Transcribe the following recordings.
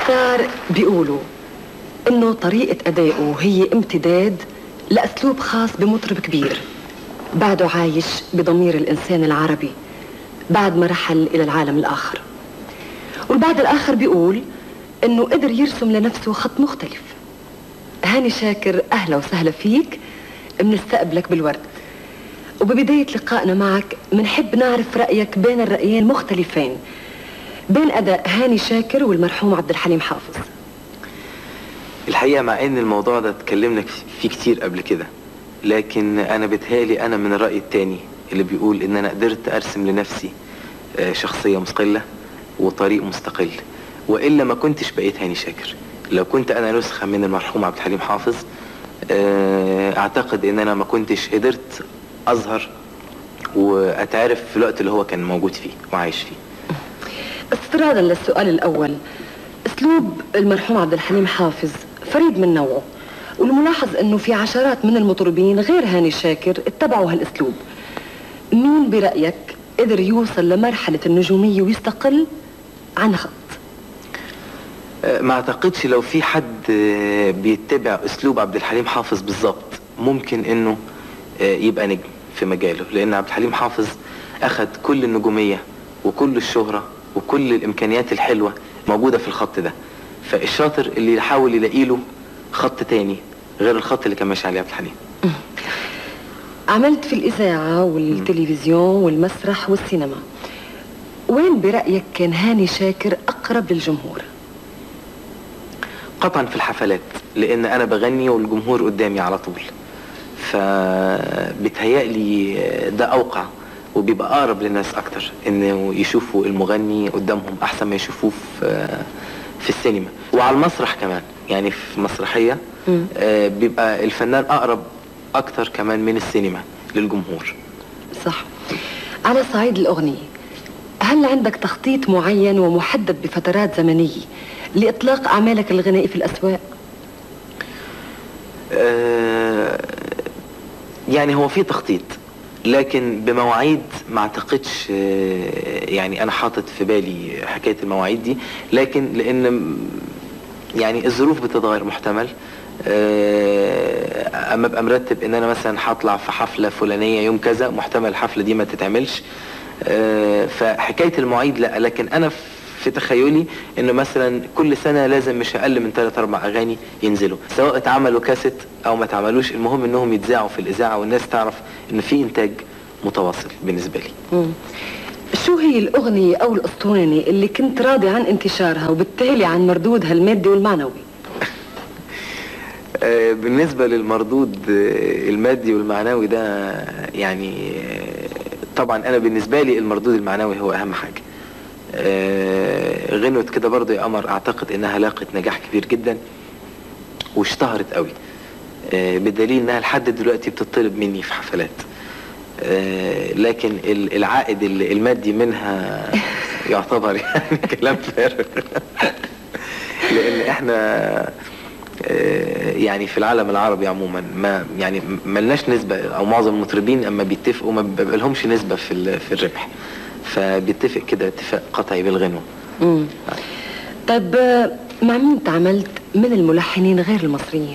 الكتار بيقولوا انه طريقة ادائه هي امتداد لاسلوب خاص بمطرب كبير بعده عايش بضمير الانسان العربي بعد ما رحل الى العالم الاخر والبعد الاخر بيقول انه قدر يرسم لنفسه خط مختلف هاني شاكر اهلا وسهلا فيك بنستقبلك بالورد وببداية لقائنا معك منحب نعرف رأيك بين الرأيين مختلفين بين أداء هاني شاكر والمرحوم عبد الحليم حافظ الحقيقة مع ان الموضوع ده اتكلمنا فيه كتير قبل كده لكن انا بتهالي انا من الرأي التاني اللي بيقول ان انا قدرت ارسم لنفسي آه، شخصية مستقلة وطريق مستقل والا ما كنتش بقيت هاني شاكر لو كنت انا نسخة من المرحوم عبد الحليم حافظ آه، اعتقد ان انا ما كنتش قدرت اظهر واتعرف في الوقت اللي هو كان موجود فيه وعايش فيه استرادا للسؤال الأول أسلوب المرحوم عبد الحليم حافظ فريد من نوعه والملاحظ أنه في عشرات من المطربين غير هاني شاكر اتبعوا هالأسلوب مين برأيك قدر يوصل لمرحلة النجومية ويستقل عن خط آه، ما اعتقدش لو في حد آه، بيتبع اسلوب عبد الحليم حافظ بالظبط ممكن انه آه، يبقى نجم في مجاله لان عبد الحليم حافظ اخد كل النجومية وكل الشهرة وكل الامكانيات الحلوة موجودة في الخط ده فالشاطر اللي يحاول يلاقي له خط تاني غير الخط اللي كان ماشي عليه عبد الحليم عملت في الإذاعة والتلفزيون والمسرح والسينما وين برأيك كان هاني شاكر أقرب للجمهور قطعا في الحفلات لان انا بغني والجمهور قدامي على طول فبتهيألي ده اوقع وبيبقى اقرب للناس اكتر انه يشوفوا المغني قدامهم احسن ما يشوفوه في في السينما وعلى المسرح كمان يعني في مسرحية مم. آه، بيبقى الفنان اقرب اكتر كمان من السينما للجمهور صح على صعيد الأغنية هل عندك تخطيط معين ومحدد بفترات زمنية لإطلاق أعمالك الغنائية في الأسواق؟ آه، يعني هو في تخطيط لكن بمواعيد ما اعتقدش آه، يعني انا حاطط في بالي حكايه المواعيد دي لكن لان م- يعني الظروف بتتغير محتمل آه، اما ابقى مرتب ان انا مثلا هطلع في حفله فلانيه يوم كذا محتمل الحفله دي ما تتعملش آه، فحكايه المواعيد لا لكن انا في تخيلي انه مثلا كل سنه لازم مش اقل من 3 4 اغاني ينزلوا سواء اتعملوا كاسيت او ما اتعملوش المهم انهم يتذاعوا في الاذاعه والناس تعرف ان في انتاج متواصل بالنسبه لي مم. شو هي الأغنية أو الأسطوانة اللي كنت راضي عن انتشارها وبالتالي عن مردودها المادي والمعنوي؟ آه، بالنسبة للمردود آه، المادي والمعنوي ده يعني آه، طبعا أنا بالنسبة لي المردود المعنوي هو أهم حاجة آه، غنوة كده برضه يا قمر أعتقد إنها لاقت نجاح كبير جدا واشتهرت قوي آه، بدليل إنها لحد دلوقتي بتطلب مني في حفلات آه، لكن ال- العائد ال- المادي منها يعتبر يعني كلام فارغ لان احنا آه، يعني في العالم العربي عموما ما يعني ملناش نسبة او معظم المطربين اما بيتفقوا ما بيبقى لهمش نسبة في ال- في الربح فبيتفق كده اتفاق قطعي بالغنوة مم. طيب آه، مع مين تعاملت من الملحنين غير المصريين؟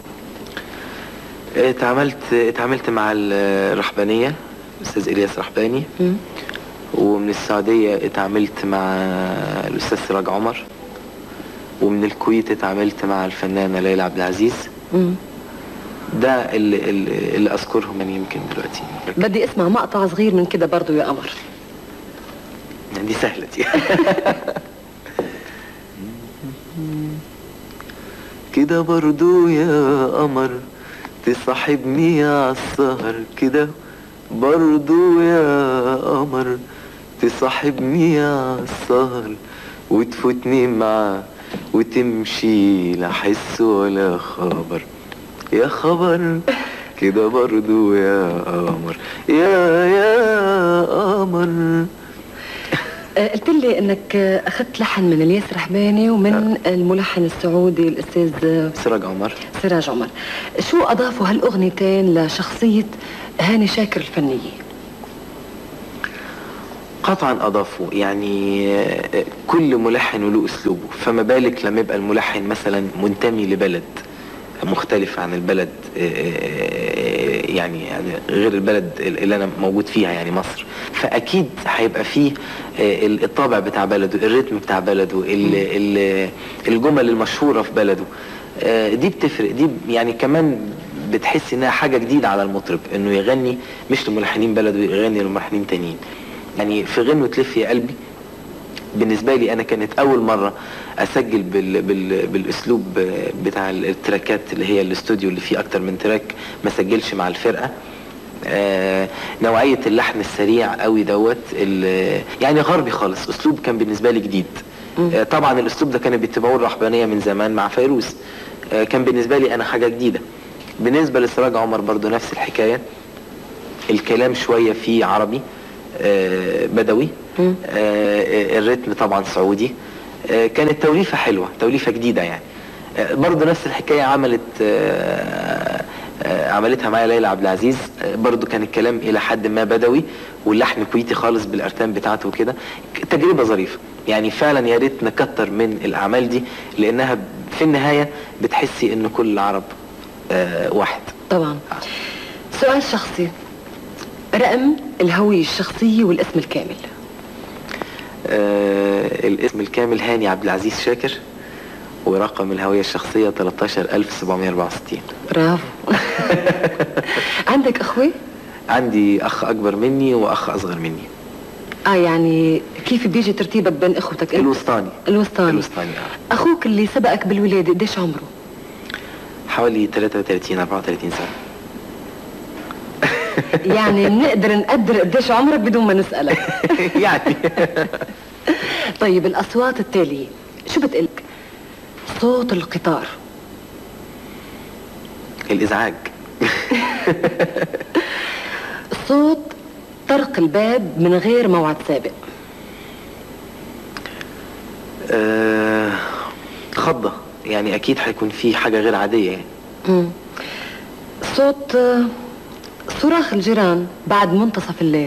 اتعاملت اتعاملت مع الرحبانية الاستاذ الياس رحباني مم. ومن السعودية اتعاملت مع الاستاذ سراج عمر ومن الكويت اتعاملت مع الفنانة ليلى عبد العزيز مم. ده اللي, اللي, اللي اذكرهم يعني يمكن دلوقتي بدي اسمع مقطع صغير من كده برضو يا قمر يعني دي سهلة دي كده برضو يا قمر تصاحبني عالسهر كده برضو يا قمر تصاحبني عالسهر وتفوتني معاه وتمشي لا حس ولا خبر يا خبر كده برضو يا قمر يا يا قمر آه، قلت لي انك آه، اخذت لحن من الياس رحباني ومن الملحن السعودي الاستاذ آه، سراج عمر سراج عمر شو اضافوا هالاغنيتين لشخصيه هاني شاكر الفنيه قطعا اضافوا يعني آه، كل ملحن وله اسلوبه فما بالك لما يبقى الملحن مثلا منتمي لبلد مختلف عن البلد آه، آه، يعني يعني غير البلد اللي انا موجود فيها يعني مصر فاكيد هيبقى فيه آه، الطابع بتاع بلده الريتم بتاع بلده ال- ال- الجمل المشهوره في بلده آه، دي بتفرق دي يعني كمان بتحس انها حاجه جديده على المطرب انه يغني مش لملحنين بلده يغني لملحنين تانيين يعني في غنوة لف يا قلبي بالنسبة لي أنا كانت أول مرة أسجل بال بال بالأسلوب بتاع التراكات اللي هي الاستوديو اللي فيه أكتر من تراك ما سجلش مع الفرقة آه نوعية اللحن السريع قوي دوت ال- يعني غربي خالص أسلوب كان بالنسبة لي جديد آه طبعا الأسلوب ده كانت بيتبعوه الرحبانية من زمان مع فيروز آه كان بالنسبة لي أنا حاجة جديدة بالنسبة لسراج عمر برضو نفس الحكاية الكلام شوية فيه عربي آه، بدوي مم. آه، الريتم طبعا سعودي آه، كانت توليفة حلوة توليفة جديدة يعني آه، برضو نفس الحكاية عملت آه، آه، عملتها معايا ليلى عبد العزيز آه، برضو كان الكلام إلى حد ما بدوي واللحن كويتي خالص بالأرتام بتاعته وكده ك- تجربة ظريفة يعني فعلا يا ريت نكتر من الأعمال دي لأنها في النهاية بتحسي إن كل العرب آه، واحد طبعا سؤال شخصي رقم الهوية الشخصية والاسم الكامل آه الاسم الكامل هاني عبد العزيز شاكر ورقم الهوية الشخصية 13764 برافو عندك اخوة؟ عندي أخ أكبر مني وأخ أصغر مني اه يعني كيف بيجي ترتيبك بين اخوتك انت؟ الوسطاني الوسطاني الوسطاني آه. اخوك اللي سبقك بالولادة قديش عمره؟ حوالي 33 34 سنة يعني بنقدر نقدر قديش عمرك بدون ما نسألك يعني طيب الأصوات التالية شو بتقلك؟ صوت القطار الإزعاج صوت طرق الباب من غير موعد سابق آه خضة يعني أكيد هيكون في حاجة غير عادية يعني مم. صوت آه، صراخ الجيران بعد منتصف الليل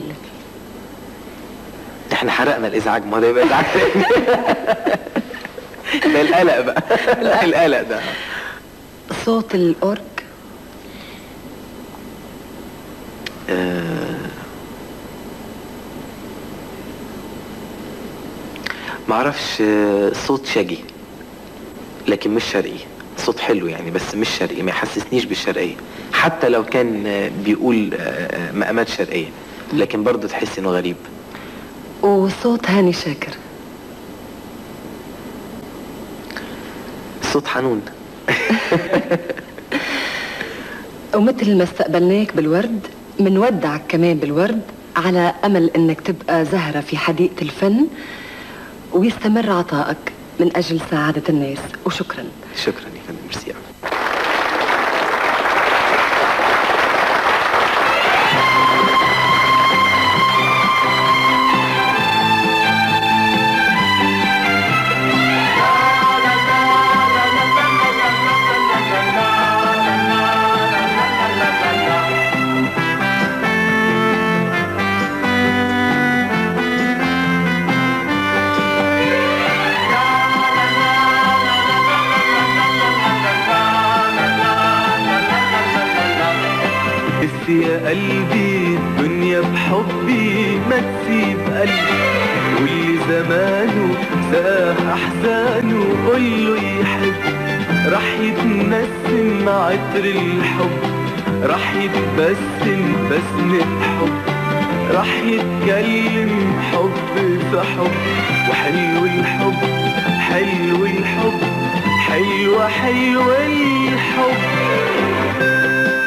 احنا حرقنا الإزعاج ما هو ده يبقى إزعاج تاني ده القلق بقى القلق ده صوت الأورك آه، معرفش آه، صوت شجي لكن مش شرقي صوت حلو يعني بس مش شرقي ما يحسسنيش بالشرقية حتى لو كان آه، بيقول آه، آه، مقامات شرقية لكن برضه تحس انه غريب وصوت هاني شاكر صوت حنون ومثل ما استقبلناك بالورد منودعك كمان بالورد على أمل أنك تبقى زهرة في حديقة الفن ويستمر عطائك من أجل سعادة الناس وشكرا شكرا يا فندم ميرسي أوي. بس يا قلبي الدنيا بحبي ما تسيب قلبي واللي زمانه ساح احزانه قوله يحب راح يتنسم عطر الحب راح يتبسم بسمة حب راح يتكلم حب في حب وحلو الحب حلو الحب حلو حلو الحب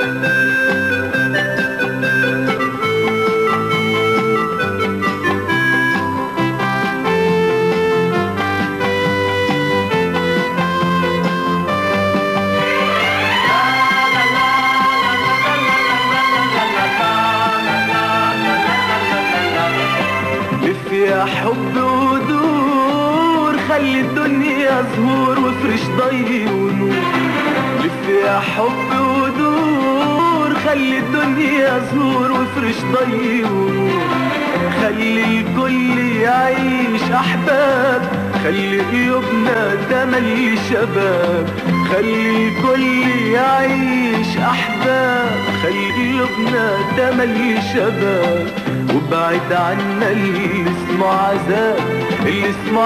لف يا حب ودور خلي الدنيا زهور وافرش ضي ونور لف يا حب ودور خلي الدنيا زهور وافرش ضي ونور خلي الكل يعيش احباب خلي قلوبنا تملي شباب خلي الكل يعيش احباب خلي قلوبنا تملي شباب وابعد عنا اللي اسمه عذاب اللي اسمه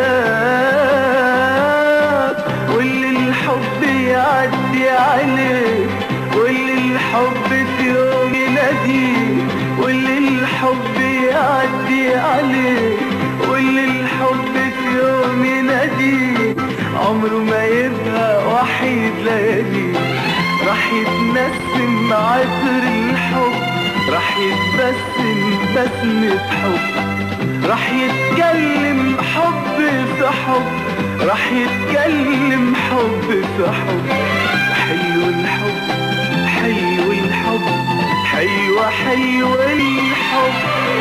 عذاب واللي الحب يعدي عليه واللي الحب في يوم يناديه واللي الحب يعدي عليه واللي الحب في يوم يناديه عمره ما يبقى وحيد ليالي راح يتنسم عطر الحب راح يتبسم بسمة حب راح يتكلم حب في حب راح يتكلم حب في حب حلو الحب حلو الحب حلوة حلو الحب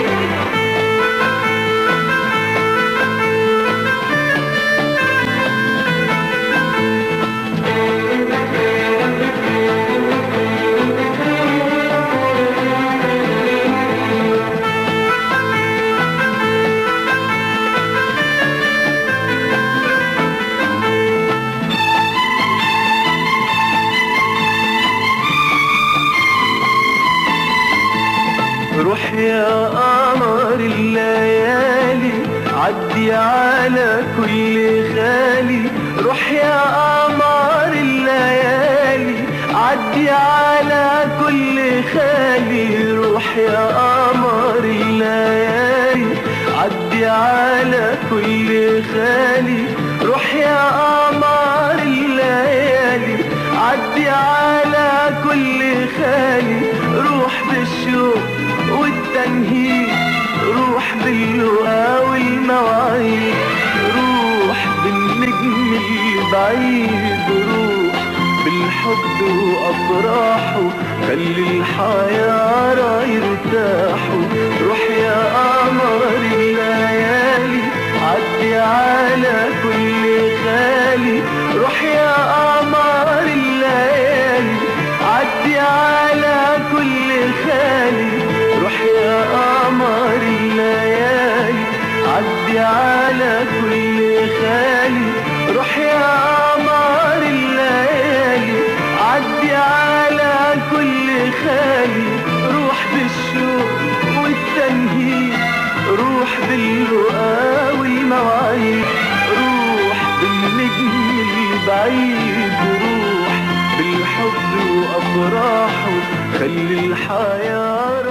روح يا قمر الليالي عدي على كل غالي روح يا قمر الليالي عدي على كل خالي روح يا قمر الليالي عدي على كل خالي روح يا قمر الليالي عدي على كل خالي روح بالشوق والتنهيد روح باللقا والمواعيد روح بالنجم البعيد روح بالحب وافراحه خلي الحيارى يرتاحوا روح يا قمر الليالي عدي على كل خالي روح يا قمر الليالي عدي على كل خالي روح يا قمر الليالي عدي على كل خالي روح يا قمر الليالي عدي على كل خالي روح بالشوق والتنهيد روح باللقا والمواعيد روح بالنجم البعيد روح بالحب وافراحه خلي الحياه